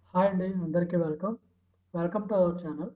hi అండి అందరికీ welcome welcome to our channel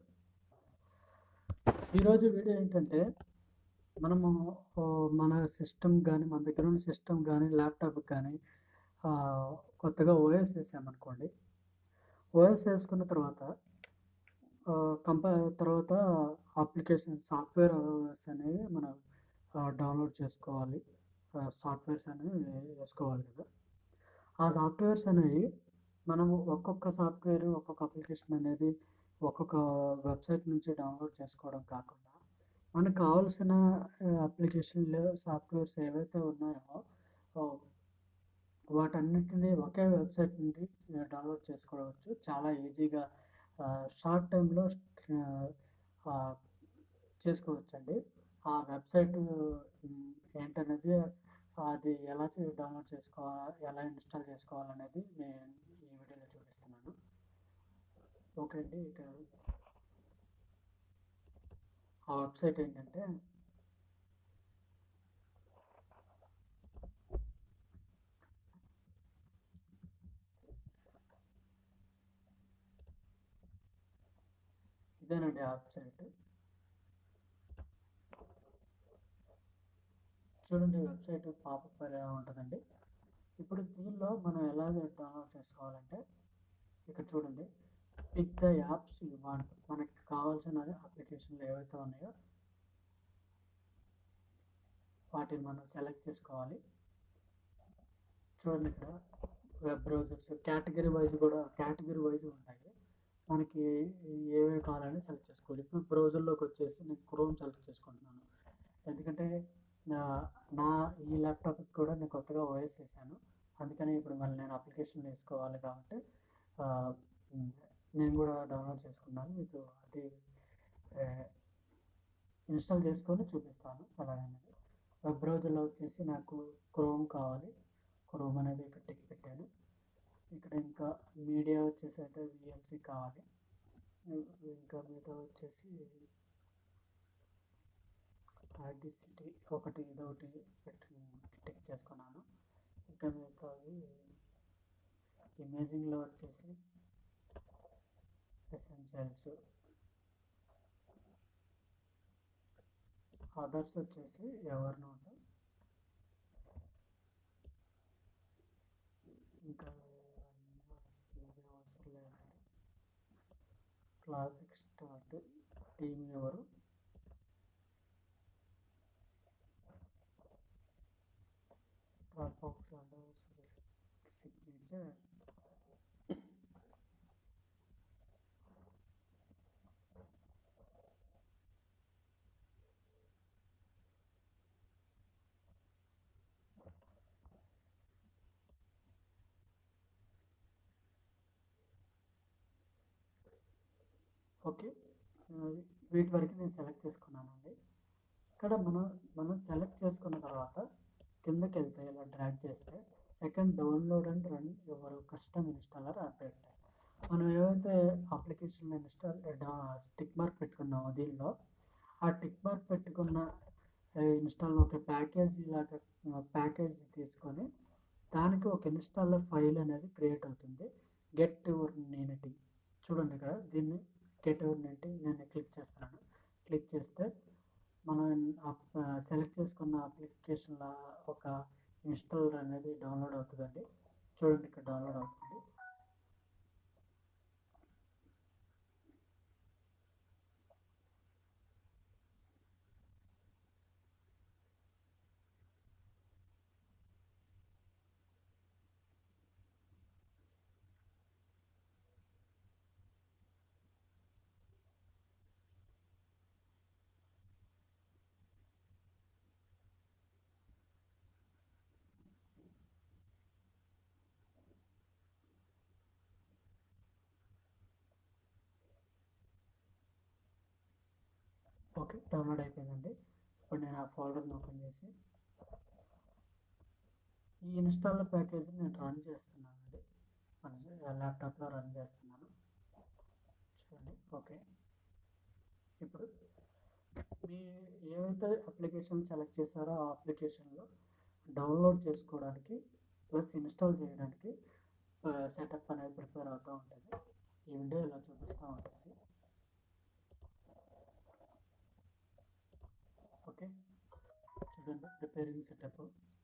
ఈరోజు వీడియో ఏంటంటే మనము ఓ, మన సిస్టమ్ కానీ మన దగ్గర ఉన్న సిస్టమ్ కానీ ల్యాప్టాప్ కానీ ఆ, కొత్తగా ఓఎస్ వేసామనుకోండి ఓఎస్ వేసుకున్న తర్వాత కంప తర్వాత అప్లికేషన్ సాఫ్ట్వేర్ ఓఎస్ అనేవి మనం డౌన్లోడ్ చేసుకోవాలి సాఫ్ట్వేర్స్ అనేవి వేసుకోవాలి కదా ఆ సాఫ్ట్వేర్స్ అనేవి మనము ఒక్కొక్క సాఫ్ట్వేర్ ఒక్కొక్క అప్లికేషన్ అనేది ఒక్కొక్క వెబ్సైట్ నుంచి డౌన్లోడ్ చేసుకోవడం కాకుండా మనకు కావాల్సిన అప్లికేషన్లు సాఫ్ట్వేర్స్ ఏవైతే ఉన్నాయో ఆ, వాటన్నిటిని ఒకే వెబ్సైట్ నుండి డౌన్లోడ్ చేసుకోవచ్చు చాలా ఈజీగా షార్ట్ టైంలో చేసుకోవచ్చండి ఆ వెబ్సైట్ ఏంటనేది అది ఎలా చే- డౌన్లోడ్ చేసుకోవాలి ఎలా ఇన్స్టాల్ చేసుకోవాలనేది నేను ఈ వీడియోలో చూపిస్తున్నాను ఓకే అండి ఇక ఆ వెబ్సైట్ ఏంటంటే ఇదేనండి ఆ వెబ్సైట్ చూడండి వెబ్సైట్ పాపప్ ఎలా ఉంటుందండి ఇప్పుడు దీనిలో మనం ఎలా డౌన్లోడ్ చేసుకోవాలంటే ఇక్కడ చూడండి pick the apps you want మనకి కావాల్సిన అప్లికేషన్లు ఏవైతే ఉన్నాయో వాటిని మనం సెలెక్ట్ చేసుకోవాలి చూడండి ఇక్కడ వెబ్ బ్రౌజర్స్ కేటగిరీ వైజ్ కూడా కేటగిరీ వైజ్ ఉంటాయి మనకి ఏవే కావాలని సెలెక్ట్ చేసుకోవాలి ఇప్పుడు బ్రౌజర్లోకి వచ్చేసి నేను క్రోమ్ సెలెక్ట్ చేసుకుంటున్నాను ఎందుకంటే నా నా ఈ ల్యాప్టాప్కి కూడా నేను కొత్తగా ఓఎస్ చేశాను అందుకని ఇప్పుడు మళ్ళీ నేను అప్లికేషన్ వేసుకోవాలి కాబట్టి ఆ, ఉమ్, నేను కూడా డౌన్లోడ్ చేసుకున్నాను మీకు అది ఇన్స్టాల్ చేసుకొని చూపిస్తాను అలాగనేది వెబ్ బ్రౌజర్లో వచ్చేసి నాకు క్రోమ్ కావాలి క్రోమ్ అనేది ఇక్కడ టిక్ పెట్టాను ఇక్కడ ఇంకా మీడియా వచ్చేసి అయితే విఎల్సి కావాలి ఇంకా మిగతా వచ్చేసి ఆర్డిసిటీ ఒకటి ఇదొకటి పెట్టి టిక్ చేసుకున్నాను ఇంకా మిగతావి ఇమేజింగ్లో వచ్చేసి ఎసెన్షియల్స్ అదర్స్ వచ్చేసి ఎవరి నోట్ ఇంకా ఇవన్నీ అవసరం లేదండి క్లాసిక్ స్టార్ట్ టీమ్ ఎవరు డ్రాప్ ఆఫ్ సిగ్నేచర్ ఓకే ఆ, వీటి వరకు నేను సెలెక్ట్ చేసుకున్నానండి ఇక్కడ మనం మనం సెలెక్ట్ చేసుకున్న తర్వాత కిందకి వెళ్తే ఇలా డ్రాగ్ చేస్తే second download and run your custom installer update మనం ఏవైతే అప్లికేషన్ ఇన్స్టాల్ టిక్ మార్క్ పెట్టుకున్నామో దీనిలో ఆ టిక్ మార్క్ పెట్టుకున్న ఇన్స్టాల్ ఒక ప్యాకేజ్ లాగా ప్యాకేజ్ తీసుకొని దానికి ఒక ఇన్స్టాలర్ ఫైల్ అనేది క్రియేట్ అవుతుంది గెట్ యువర్ నేనిటీ చూడండి ఇక్కడ దీన్ని గెట్ యువర్ నేనిటీ నేను క్లిక్ చేస్తున్నాను క్లిక్ చేస్తే మనం సెలెక్ట్ చేసుకున్న అప్లికేషన్ల ఒక ఇన్స్టాలర్ అనేది డౌన్లోడ్ అవుతుందండి చూడండి ఇక్కడ డౌన్లోడ్ అవుతుంది ఓకే డౌన్లోడ్ అయిపోయిందండి ఇప్పుడు నేను ఆ ఫోల్డర్ని ఓపెన్ చేసి ఈ ఇన్స్టాల్ ప్యాకేజ్ నేను రన్ చేస్తున్నానండి మన ల్యాప్టాప్లో రన్ చేస్తున్నాను చూడండి ఓకే ఇప్పుడు మీ ఏవైతే అప్లికేషన్ సెలెక్ట్ చేశారో ఆ అప్లికేషన్లో డౌన్లోడ్ చేసుకోవడానికి ప్లస్ ఇన్స్టాల్ చేయడానికి సెటప్ అనేది ప్రిపేర్ అవుతూ ఉంటుంది ఈ విండో ఇలా చూపిస్తూ ఉంటుంది ఓకే చూడండి ప్రిపేరింగ్ సెటప్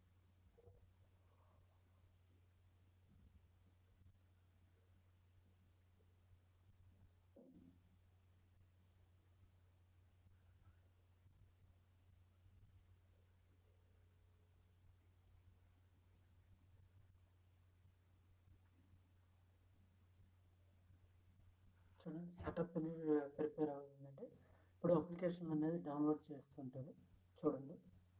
చూడండి సెటప్ అనేది ప్రిపేర్ అవుతుందండి ఇప్పుడు అప్లికేషన్ అనేది డౌన్లోడ్ చేస్తుంటుంది చూడండి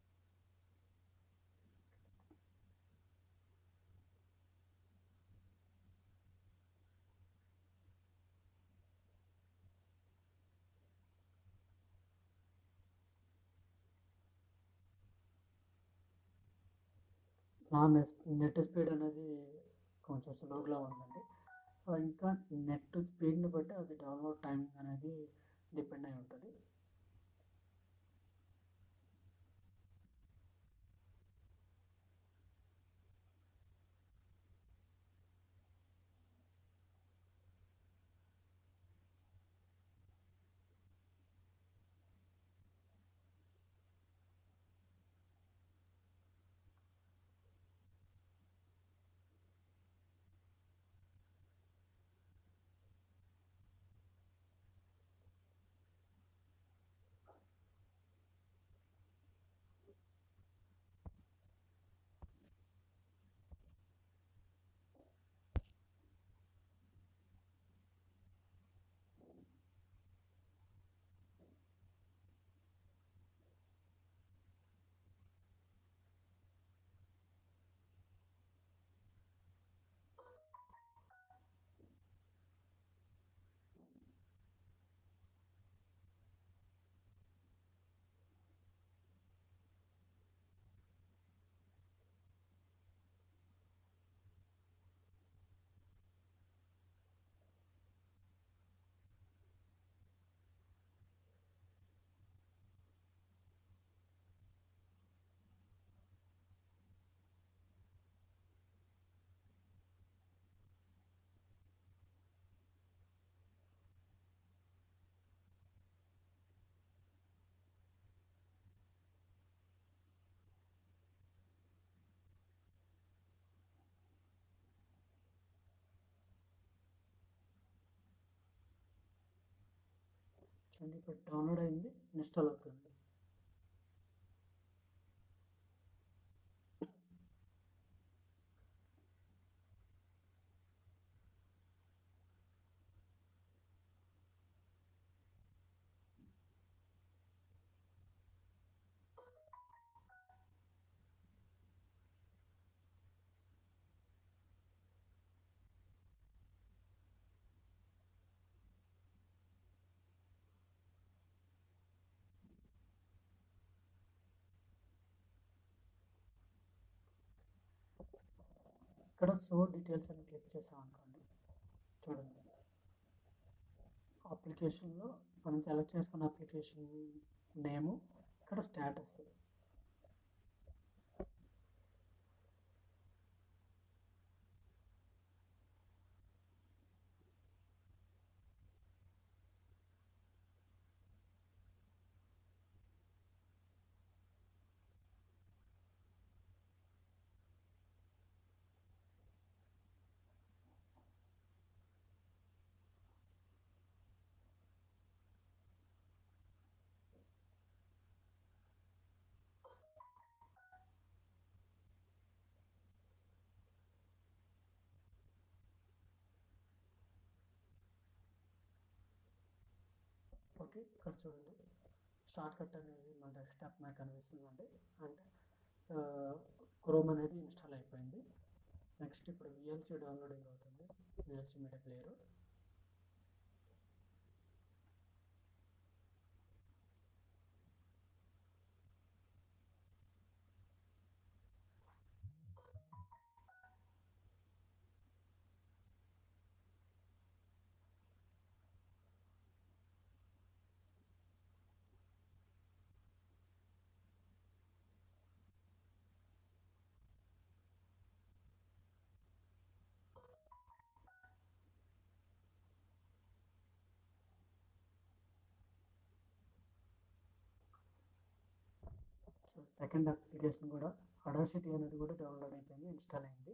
నా నెట్ నెట్ స్పీడ్ అనేది కొంచెం స్లోగా ఉందండి సో ఇంకా నెట్ స్పీడ్ని బట్టి అది డౌన్లోడ్ టైమింగ్ అనేది డిపెండ్ అయి ఉంటుంది చూడండి ఇప్పుడు డౌన్లోడ్ అయింది ఇన్స్టాల్ అవుతుంది ఇక్కడ షో డీటెయిల్స్ అని క్లిక్ చేసాం అనుకోండి చూడండి అప్లికేషన్లో మనం సెలెక్ట్ చేసుకున్న అప్లికేషన్ నేము ఇక్కడ స్టేటస్ ఓకే ఇక్కడ చూడండి షార్ట్ కట్ అనేది మన డెస్క్టాప్ మీద కనిపిస్తుందండి అంటే క్రోమ్ అనేది ఇన్స్టాల్ అయిపోయింది నెక్స్ట్ ఇప్పుడు విఎల్సి డౌన్లోడింగ్ అవుతుంది VLC media player second application కూడా అడాసిటీ అనేది కూడా డౌన్లోడ్ అయిపోయింది ఇన్స్టాల్ అయింది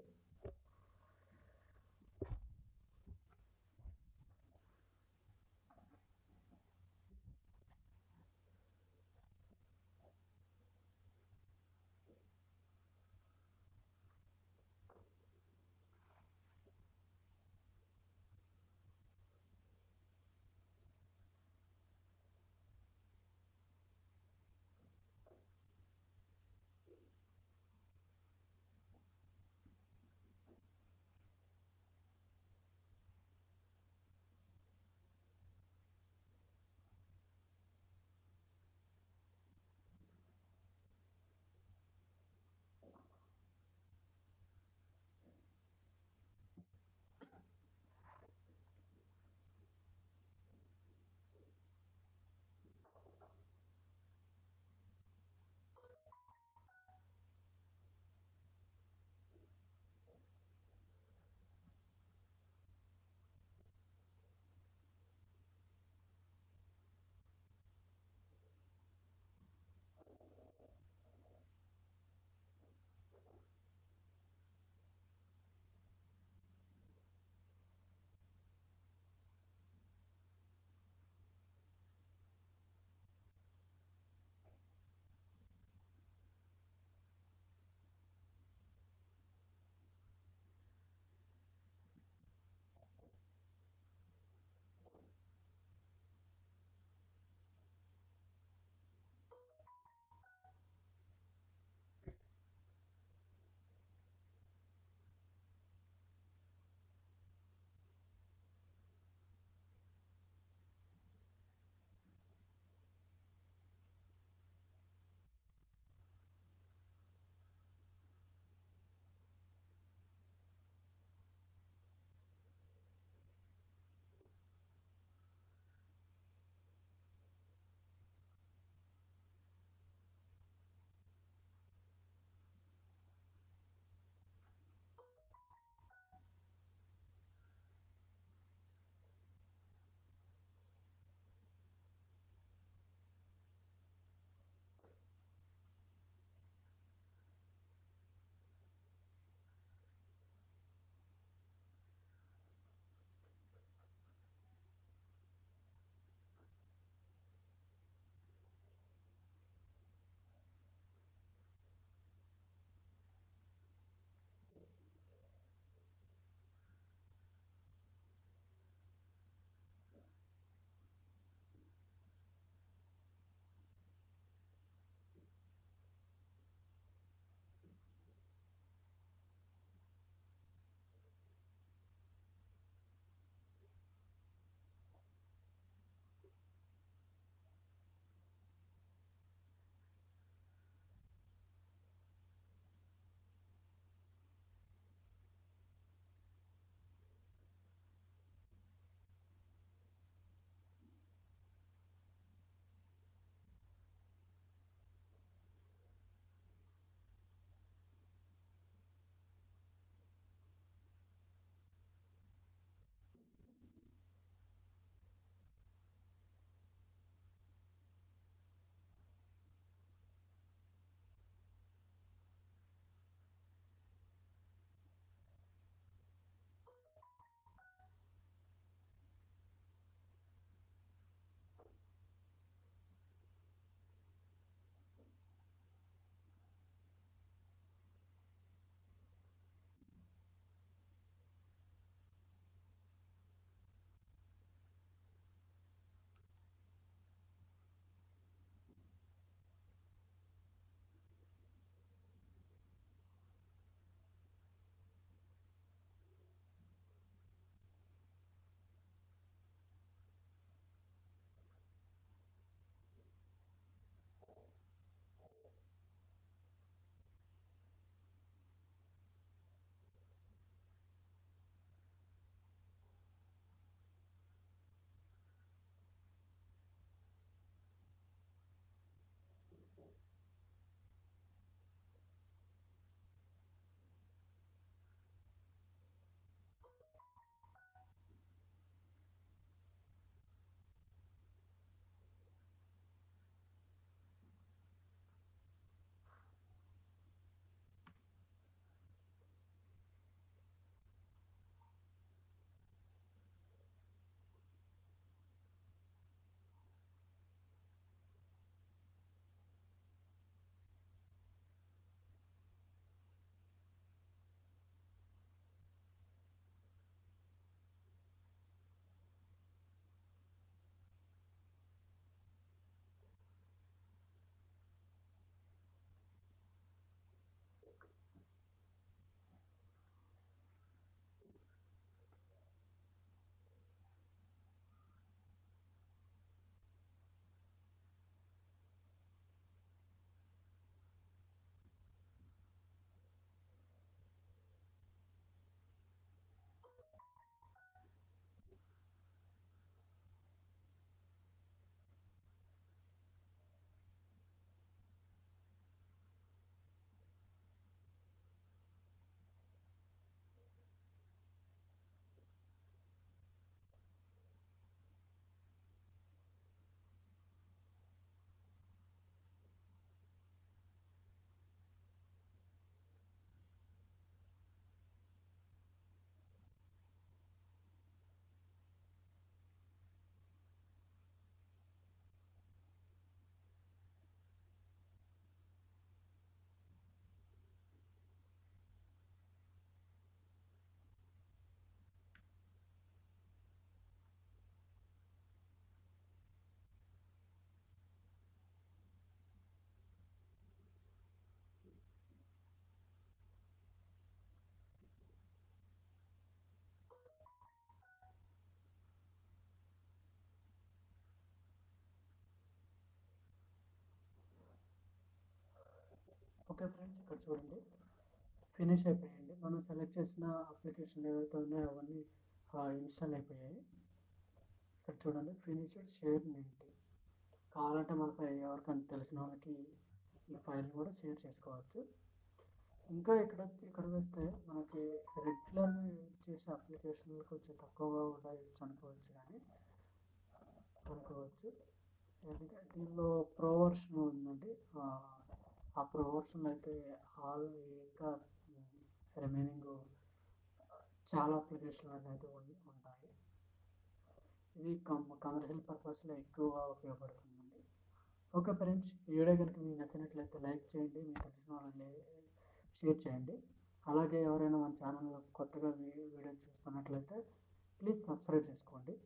ఓకే ఫ్రెండ్స్ ఇక్కడ చూడండి ఫినిష్ అయిపోయాయండి మనం సెలెక్ట్ చేసిన అప్లికేషన్లు ఏవైతే ఉన్నాయో అవన్నీ ఇన్స్టాల్ అయిపోయాయి ఇక్కడ చూడండి ఫినిష్డ్ షేర్ నింటి కావాలంటే మనకు ఎవరికైనా తెలిసిన వాళ్ళకి ఈ ఫైల్ కూడా షేర్ చేసుకోవచ్చు ఇంకా ఇక్కడ ఇక్కడ వస్తే మనకి రెగ్యులర్ చేసే అప్లికేషన్లు కొంచెం తక్కువగా ఉండవచ్చు అనుకోవచ్చు కానీ అనుకోవచ్చు ఎందుకంటే దీనిలో ప్రో వర్షన్ ఉందండి ఆ, ఆ ప్రో వర్షన్లో అయితే ఆల్ ఇంకా రిమైనింగ్ చాలా అప్లికేషన్లు అనేది ఉం- ఉంటాయి ఇది కమ్ కమర్షియల్ పర్పస్లో ఎక్కువగా ఉపయోగపడుతుందండి ఓకే ఫ్రెండ్స్ ఈ వీడియో కనుక మీకు నచ్చినట్లయితే లైక్ చేయండి మీకు తెలిసిన వాళ్ళని షేర్ చేయండి అలాగే ఎవరైనా మన ఛానల్లో కొత్తగా వీ- వీడియో చూస్తున్నట్లయితే ప్లీజ్ సబ్స్క్రైబ్ చేసుకోండి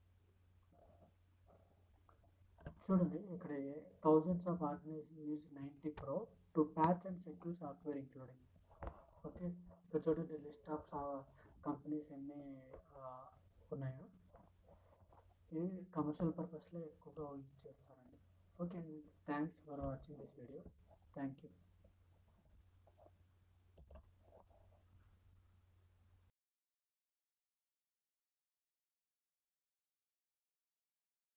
చూడండి ఇక్కడ thousands of organization use Ninite pro to patch and secure software including okay ఇక్కడ చూడండి లిస్ట్ ఆఫ్ కంపెనీస్ ఎన్ని ఆ, ఉన్నాయో ఇది కమర్షియల్ పర్పస్లో ఎక్కువగా యూజ్ చేస్తారండి okay thanks for watching this video thank you